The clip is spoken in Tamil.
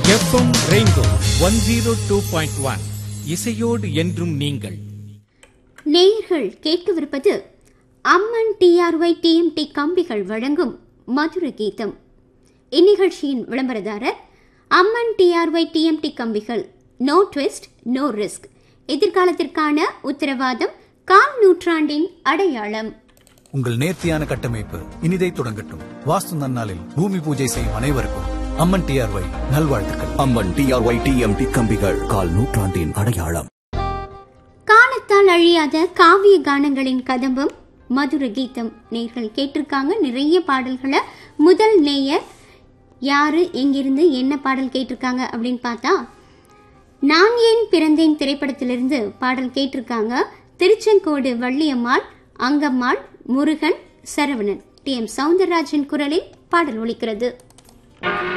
FM rainbow one zero two point one இசையோடு என்றும் நீங்கள் நேயர்கள் கேட்கவிருப்பது அம்மன் டிஆர்ஒய் டிஎம்டி கம்பிகள் வழங்கும் மதுர கீதம் இந்நிகழ்ச்சியின் விளம்பரதாரர் அம்மன் டிஆர்ஒய் டிஎம்டி கம்பிகள் நோ ட்விஸ்ட் நோ ரிஸ்க் எதிர்காலத்திற்கான உத்தரவாதம் கால் நூற்றாண்டின் அடையாளம் உங்கள் நேர்த்தியான கட்டமைப்பு இனிதை தொடங்கட்டும் வாஸ்து நன்னாளில் பூமி பூஜை செய்யும் அனைவருக்கும் அம்மன் டிஆர்ஒய் நல்வாழ்த்துக்கள் அம்மன் டிஆர்ஒய் டிஎம்டி கம்பிகள் கால் நூற்றாண்டின் அடையாளம் காலத்தால் அழியாத காவிய கானங்களின் கதம்பம் மதுர கீதம் நேர்கள் கேட்டிருக்காங்க நிறைய பாடல்களை முதல் நேயர் யாரு எங்கிருந்து என்ன பாடல் கேட்டிருக்காங்க அப்படின்னு பார்த்தா நான் ஏன் பிறந்தேன் திரைப்படத்திலிருந்து பாடல் கேட்டிருக்காங்க திருச்செங்கோடு வள்ளியம்மாள் அங்கம்மாள் முருகன் சரவணன் டி எம் சவுந்தரராஜன் குரலில் பாடல் ஒலிக்கிறது